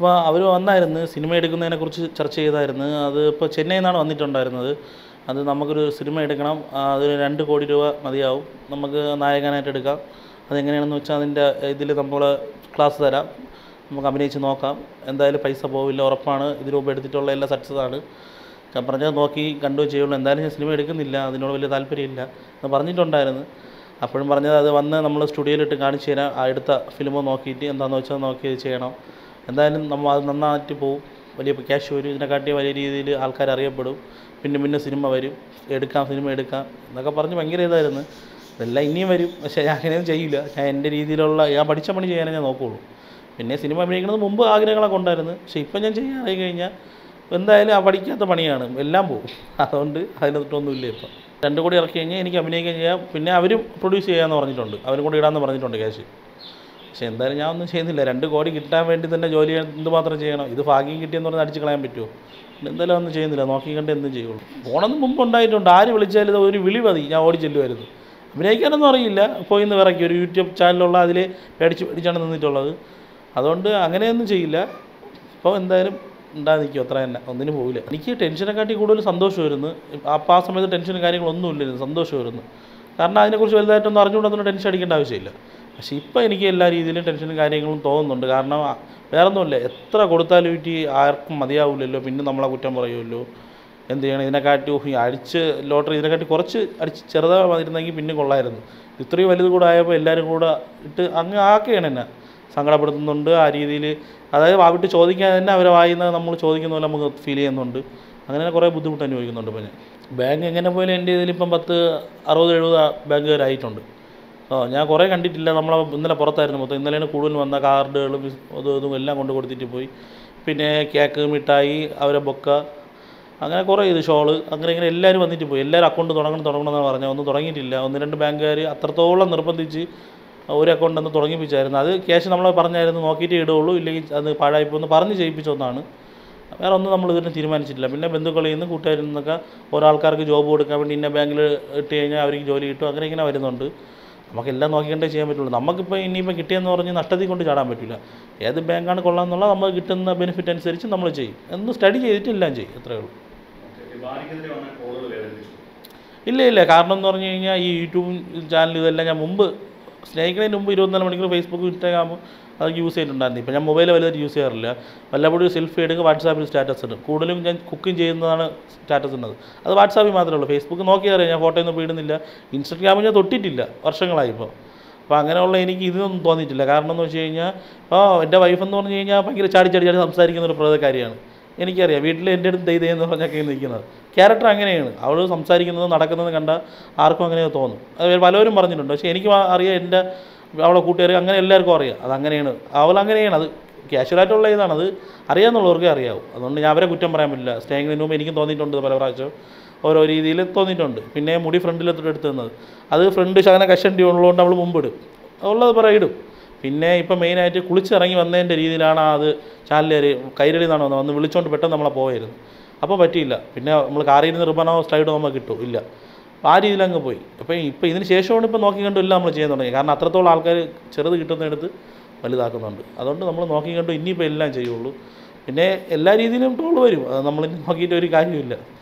അപ്പോൾ അവർ വന്നായിരുന്നു സിനിമ എടുക്കുന്നതിനെക്കുറിച്ച് ചർച്ച ചെയ്തായിരുന്നു അത് ഇപ്പോൾ ചെന്നൈയിൽ നിന്നാണ് വന്നിട്ടുണ്ടായിരുന്നത് അത് നമുക്കൊരു സിനിമ എടുക്കണം ആ, അതിന് രണ്ട് കോടി രൂപ മതിയാവും നമുക്ക് നായകനായിട്ട് എടുക്കാം അതെങ്ങനെയാണെന്ന് വെച്ചാൽ അതിൻ്റെ ഇതിൽ നമ്മൾ ക്ലാസ് തരാം നമുക്ക് അഭിനയിച്ച് നോക്കാം എന്തായാലും പൈസ പോവില്ല ഉറപ്പാണ് ഇതിന് മുമ്പ് എടുത്തിട്ടുള്ള എല്ലാ സക്സസ് ആണ് ഞാൻ പറഞ്ഞത് നോക്കി കണ്ടു ചെയ്യുള്ളൂ എന്തായാലും ഞാൻ സിനിമ എടുക്കുന്നില്ല അതിനോട് വലിയ താല്പര്യമില്ല എന്ന് പറഞ്ഞിട്ടുണ്ടായിരുന്നു അപ്പോഴും പറഞ്ഞത് അത് വന്ന് നമ്മൾ സ്റ്റുഡിയോയിലിട്ട് കാണിച്ചു തരാം ആ എടുത്ത ഫിലിം നോക്കിയിട്ട് എന്താണെന്ന് വെച്ചാൽ നോക്കി ഇത് ചെയ്യണം എന്തായാലും നമ്മൾ അത് നന്നായിട്ട് പോവും വലിയ ക്യാഷ് വരും ഇതിനെക്കാട്ടി വലിയ രീതിയിൽ ആൾക്കാർ അറിയപ്പെടും പിന്നെ പിന്നെ സിനിമ വരും എടുക്കാം സിനിമ എടുക്കാം എന്നൊക്കെ പറഞ്ഞ് ഭയങ്കര ഇതായിരുന്നു ഇതെല്ലാം ഇനിയും വരും പക്ഷേ ഞാൻ അങ്ങനെയൊന്നും ചെയ്യില്ല ഞാൻ എൻ്റെ രീതിയിലുള്ള ഞാൻ പഠിച്ച പണി ചെയ്യാനേ ഞാൻ നോക്കുകയുള്ളൂ പിന്നെ സിനിമ അഭിനയിക്കുന്നത് മുമ്പ് ആഗ്രഹങ്ങളൊക്കെ ഉണ്ടായിരുന്നു പക്ഷേ ഇപ്പം ഞാൻ ചെയ്യാനായി കഴിഞ്ഞാൽ എന്തായാലും ആ പഠിക്കാത്ത പണിയാണ് എല്ലാം പോകും അതുകൊണ്ട് അതിനകത്തൊന്നുമില്ല ഇപ്പം രണ്ടു കൂടി ഇറക്കി കഴിഞ്ഞാൽ എനിക്ക് അഭിനയിക്കാൻ ചെയ്യാം പിന്നെ അവരും പ്രൊഡ്യൂസ് ചെയ്യാമെന്ന് പറഞ്ഞിട്ടുണ്ട് അവരും കൂടി ഇടാമെന്ന് പറഞ്ഞിട്ടുണ്ട് ക്യാഷ് പക്ഷേ എന്തായാലും ഞാൻ ഒന്നും ചെയ്യുന്നില്ല രണ്ട് കോടി കിട്ടാൻ വേണ്ടി തന്നെ ജോലി എന്തുമാത്രം ചെയ്യണം ഇത് ഭാഗ്യം കിട്ടിയെന്ന് പറഞ്ഞാൽ അടിച്ച് കളയാൻ പറ്റുമോ എന്തായാലും ഒന്നും ചെയ്യുന്നില്ല നോക്കി കണ്ട് എന്തും ചെയ്യുള്ളൂ പോണെന്ന് മുമ്പ് ഉണ്ടായിട്ടുണ്ട് ആര് വിളിച്ചാലും ഇത് ഒരു വിളി മതി ഞാൻ ഓടി ചെല്ലുമായിരുന്നു അഭിനയിക്കാനൊന്നും അറിയില്ല പോയി നിന്ന് വിറക്കി ഒരു യൂട്യൂബ് ചാനലുള്ള അതിൽ പേടിച്ച് പേടിച്ചാണ് നിന്നിട്ടുള്ളത് അതുകൊണ്ട് അങ്ങനെയൊന്നും ചെയ്യില്ല ഇപ്പോൾ എന്തായാലും ഉണ്ടാ നിൽക്കും അത്ര തന്നെ ഒന്നിനും പോവില്ല എനിക്ക് ടെൻഷനെക്കാട്ടി കൂടുതൽ സന്തോഷമായിരുന്നു അപ്പോൾ ആ സമയത്ത് ടെൻഷനും കാര്യങ്ങളൊന്നും ഇല്ലായിരുന്നു സന്തോഷമായിരുന്നു കാരണം അതിനെക്കുറിച്ച് വലുതായിട്ടൊന്നും അറിഞ്ഞുകൊണ്ടൊന്നും ടെൻഷൻ അടിക്കേണ്ട ആവശ്യമില്ല പക്ഷേ ഇപ്പോൾ എനിക്ക് എല്ലാ രീതിയിലും ടെൻഷനും കാര്യങ്ങളും തോന്നുന്നുണ്ട് കാരണം വേറെ ഒന്നുമില്ല എത്ര കൊടുത്താലും ഈ ആർക്കും മതിയാവില്ലല്ലോ പിന്നെ നമ്മളെ കുറ്റം പറയുമല്ലോ എന്ത് ചെയ്യണം ഇതിനെക്കാട്ടി ഓ, ഈ അടിച്ച് ലോട്ടറി ഇതിനെക്കാട്ടി കുറച്ച് അടിച്ച് ചെറുതായി വന്നിരുന്നെങ്കിൽ പിന്നെ കൊള്ളായിരുന്നു ഇത്രയും വലുത് കൂടെ ആയപ്പോൾ എല്ലാവരും കൂടെ ഇട്ട് അങ്ങ് ആക്കുകയാണ് എന്നെ സങ്കടപ്പെടുത്തുന്നുണ്ട് ആ രീതിയിൽ അതായത് വാവിട്ട് ചോദിക്കാൻ തന്നെ അവരെ വായിന്ന് നമ്മൾ ചോദിക്കുന്ന പോലെ നമുക്ക് ഫീൽ ചെയ്യുന്നുണ്ട് അങ്ങനെ കുറേ ബുദ്ധിമുട്ട് അനുഭവിക്കുന്നുണ്ട് ഇപ്പോൾ ഞാൻ ബാങ്ക് എങ്ങനെ പോയാലും എൻ്റെ ഇതിലിപ്പം പത്ത് അറുപത് എഴുപത് ബാങ്കുകാരായിട്ടുണ്ട് ഓ ഞാൻ കുറേ കണ്ടിട്ടില്ല നമ്മൾ ഇന്നലെ പുറത്തായിരുന്നു മൊത്തം ഇന്നലെയാണ് കൂടുതൽ വന്ന കാർഡുകളും അതും ഇതും എല്ലാം കൊണ്ട് കൊടുത്തിട്ട് പോയി പിന്നെ കേക്ക് മിഠായി അവരെ ബൊക്ക അങ്ങനെ കുറേ ഇത് ഷോള് അങ്ങനെ ഇങ്ങനെ എല്ലാവരും വന്നിട്ട് പോയി എല്ലാവരും അക്കൗണ്ട് തുടങ്ങണം തുടങ്ങണം എന്നാണ് പറഞ്ഞത് ഒന്നും തുടങ്ങിയിട്ടില്ല ഒന്ന് രണ്ട് ബാങ്കുകാർ അത്രത്തോളം നിർബന്ധിച്ച് ഒരു അക്കൗണ്ട് ഒന്ന് തുടങ്ങിപ്പിച്ചായിരുന്നു അത് ക്യാഷ് നമ്മൾ പറഞ്ഞായിരുന്നു നോക്കിയിട്ടേ ഇടുള്ളൂ ഇല്ലെങ്കിൽ അത് പാഴായിപ്പോന്ന് പറഞ്ഞ് ചെയ്യിപ്പിച്ച ഒന്നാണ് വേറെ ഒന്നും നമ്മൾ ഇതിന് തീരുമാനിച്ചിട്ടില്ല പിന്നെ ബന്ധുക്കളിൽ നിന്ന് കൂട്ടുകാരിൽ നിന്നൊക്കെ ഓരോ ആൾക്കാർക്ക് ജോബ് കൊടുക്കാൻ വേണ്ടി ഇന്ന ബാങ്കിൽ ഇട്ട് കഴിഞ്ഞാൽ അവർക്ക് ജോലി കിട്ടും അങ്ങനെ ഇങ്ങനെ വരുന്നുണ്ട് നമുക്കെല്ലാം നോക്കിക്കണ്ടേ ചെയ്യാൻ പറ്റുള്ളൂ നമുക്കിപ്പോൾ ഇനിയിപ്പോൾ കിട്ടിയെന്ന് പറഞ്ഞ് നഷ്ടത്തിൽ കൊണ്ട് ചാടാൻ പറ്റില്ല ഏത് ബാങ്കാണ് കൊള്ളാമെന്നുള്ള നമുക്ക് കിട്ടുന്ന ബെനിഫിറ്റ് അനുസരിച്ച് നമ്മൾ ചെയ്യും എന്ന് സ്റ്റഡി ചെയ്തിട്ട് എല്ലാം ചെയ്യും അത്രേ ഉള്ളൂ ബാധിക്കെതിരെ വന്ന കോളുകൾ വേദനിപ്പിച്ചു ഇല്ല ഇല്ല കാരണം എന്ന് പറഞ്ഞു കഴിഞ്ഞാൽ ഈ യൂട്യൂബ് ചാനൽ ഇതെല്ലാം ഞാൻ മുമ്പ് സ്നേഹിക്കുന്നതിന് മുമ്പ് ഇരുപത്തിനാല് മണിക്കൂർ ഫേസ്ബുക്ക് ഇൻസ്റ്റാഗ്രാം അതൊക്കെ യൂസ് ചെയ്തിട്ടുണ്ടായിരുന്നു ഇപ്പം ഞാൻ മൊബൈൽ വലുതായിട്ട് യൂസ് ചെയ്യാറില്ല വല്ലപ്പോഴും സെൽഫി എടുക്കുക വാട്സാപ്പിൽ സ്റ്റാറ്റസ് ഇടും കൂടുതലും ഞാൻ കുക്കിംഗ് ചെയ്യുന്നതാണ് സ്റ്റാറ്റസ് ഇടുന്നത് അത് വാട്സാപ്പിൽ മാത്രമേ ഉള്ളൂ ഫേസ്ബുക്ക് നോക്കിയാറിയാം ഞാൻ ഫോട്ടോ ഒന്നും ഇടുന്നില്ല ഇൻസ്റ്റാഗ്രാമിൽ ഞാൻ തൊട്ടിട്ടില്ല വർഷങ്ങളായി ഇപ്പോൾ അപ്പോൾ അങ്ങനെയുള്ള എനിക്ക് ഇതൊന്നും തോന്നിയിട്ടില്ല കാരണം എന്ന് വെച്ച് കഴിഞ്ഞാൽ ഇപ്പോൾ എൻ്റെ വൈഫ് എന്ന് പറഞ്ഞു കഴിഞ്ഞാൽ ഭയങ്കര ചാടി ചാടി ചാടി സംസാരിക്കുന്ന ഒരു പ്രകൃതക്കാരിയാണ് എനിക്കറിയാം വീട്ടിൽ എൻ്റെ അടുത്ത് ദൈതേ എന്ന് പറഞ്ഞൊക്കെ നിൽക്കുന്നത് ക്യാരക്ടർ അങ്ങനെയാണ് അവൾ സംസാരിക്കുന്നത് നടക്കുന്നത് കണ്ട ആർക്കും അങ്ങനെ തോന്നും അത് പലരും പറഞ്ഞിട്ടുണ്ട് പക്ഷേ എനിക്ക് അറിയാം എൻ്റെ അവളെ കൂട്ടുകാർ അങ്ങനെ എല്ലാവർക്കും അറിയാം അതങ്ങനെയാണ് അവൾ അങ്ങനെയാണ് അത് ക്യാഷ്വലായിട്ടുള്ള ഇതാണ് അത് അറിയാമെന്നുള്ളവർക്കേ അറിയാവൂ അതുകൊണ്ട് ഞാൻ അവരെ കുറ്റം പറയാൻ പറ്റില്ല സ്നേഹിക്കുന്നതിന് മുമ്പ് എനിക്ക് തോന്നിയിട്ടുണ്ട് പല പ്രാവശ്യം ഓരോ രീതിയിൽ തോന്നിയിട്ടുണ്ട് പിന്നെ മുടി ഫ്രണ്ടിലെത്തിട്ട് എടുത്ത് തന്നത് അത് ഫ്രണ്ട് ശകലം കഷണ്ടി ഉള്ളതുകൊണ്ട് അവൾ മുമ്പിടും ഉള്ളത് പറയാം ഇടും പിന്നെ ഇപ്പം മെയിനായിട്ട് കുളിച്ചിറങ്ങി വന്നതിൻ്റെ രീതിയിലാണ് അത് ചാനലുകാർ കൈരളി നിന്നാണ് വന്നത് വന്ന് വിളിച്ചുകൊണ്ട് പെട്ടെന്ന് നമ്മളെ പോയായിരുന്നു അപ്പോൾ പറ്റിയില്ല പിന്നെ നമ്മൾ കാറിൽ നിന്ന് നിർബന്ധമോ സ്ലൈഡോ നമുക്ക് കിട്ടും ഇല്ല അപ്പോൾ ആ രീതിയിൽ അങ്ങ് പോയി അപ്പോൾ ഇപ്പോൾ ഇതിന് ശേഷമാണ് ഇപ്പോൾ നോക്കി കണ്ടും എല്ലാം നമ്മൾ ചെയ്യാൻ തുടങ്ങി കാരണം അത്രത്തോളം ആൾക്കാർ ചെറുത് കിട്ടുന്നിടത്ത് വലുതാക്കുന്നുണ്ട് അതുകൊണ്ട് നമ്മൾ നോക്കി കണ്ടു ഇനിയിപ്പോൾ എല്ലാം ചെയ്യുള്ളൂ പിന്നെ എല്ലാ രീതിയിലും ട്രോൾ വരും അത് നമ്മൾ നോക്കിയിട്ട് ഒരു കാര്യമില്ല